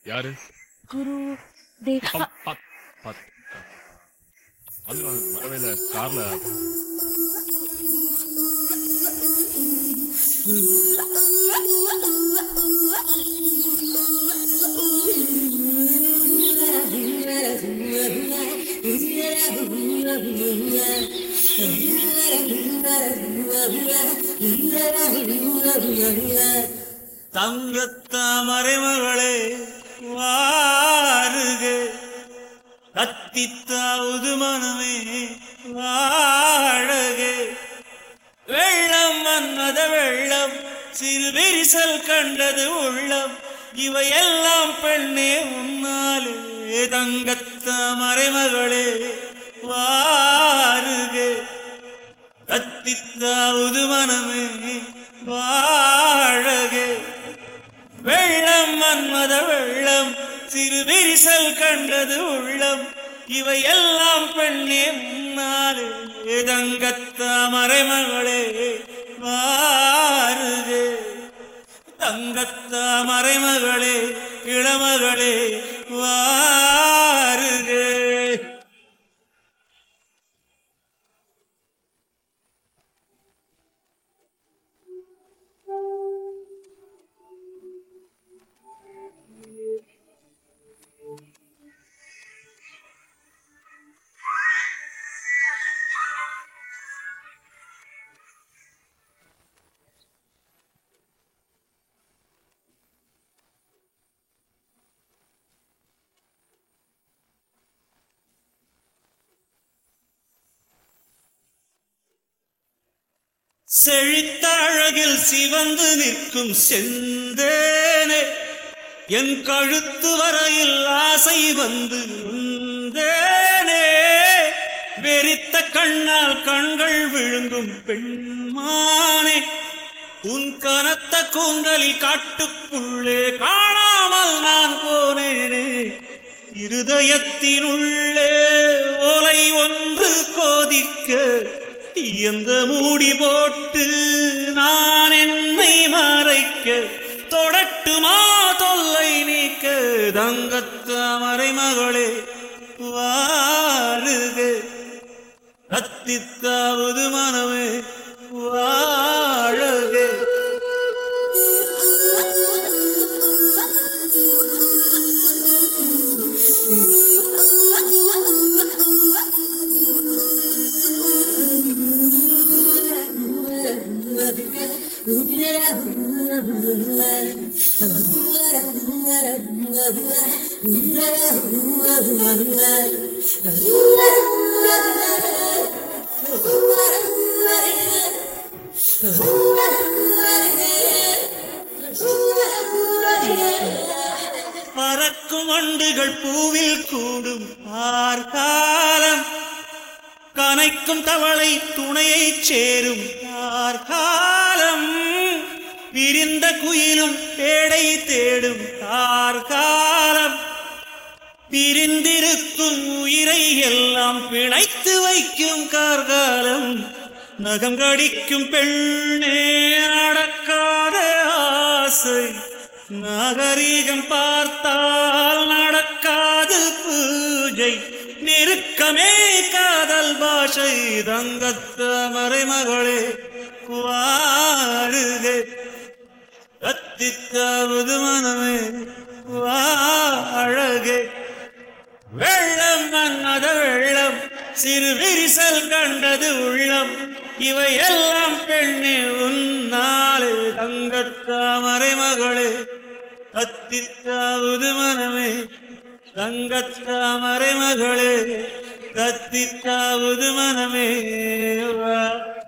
யாரு குரு தே பா- பா- பாத்து. வந்து வரவே இல்லை கார்ல தங்கத்தாமரை மகளே வாருக கத்தித்தாவது மனமே வாழக வெள்ளம் மன்மத வெள்ளம் சிறு விரிசல் கண்டது உள்ளம் இவையெல்லாம் பெண்ணே உன்னாலே தங்கத்தாமரை மகளே வாருக கத்தித்தாவது மனமே வாழகே வெள்ளம் மன்மத வெள்ளம் சிறு விரிசல் கண்டது உள்ளம் இவையெல்லாம் பெண்ணே முன்னாலே தங்கத்தா மறைமகளே வாருகே தங்கத்தா மறைமகளே இளமகளே வாருகே செழித்த அழகில் சிவந்து நிற்கும் செந்தேனே என் கழுத்து வரையில் ஆசை வந்து உந்தேனே வெறித்த கண்ணால் கண்கள் விழுங்கும் பெண்மானே உன் கனத்த கூந்தலில் காட்டுக்குள்ளே காணாமல் நான் போனேனே இருதயத்தினுள்ளே ஓலை ஒன்று கோதிக்க எந்த மூடி போட்டு நான் என்னை மறைக்க தொடட்டுமா தொல்லை நீக்க தங்கத்தாமரை மகளே வாருக கத்தித்தாவது மனமே வாழக பறக்கும் வண்டுகள் பூவில் கூடும் ஆர்காலம் கனைக்கும் தவளை துணையை சேரும் ஆர்காலம் விரிந்த குயிலும் பேடை தேடும் ஆர்காலம் பிரிந்திருக்கும் உயிரை எல்லாம் பிணைத்து வைக்கும் கார்காலம் நகம் கடிக்கும் பெண்ணே நடக்காத ஆசை நாகரீகம் பார்த்தால் நடக்காது பூஜை நெருக்கமே காதல் பாஷை தங்கத்த மறைமகளே வாருகே கத்தித்தாவது மனமே வாழகே வெள்ளம் மன்னத வெள்ளம் சிறு விரிசல் கண்டது உள்ளம் இவையெல்லாம் பெண்ணே உன்னாலே தங்கத்தாமரை மகளே கத்தித்தாவது மனமே தங்கத்தாமரை மகளே கத்தித்தாவது மனமே வா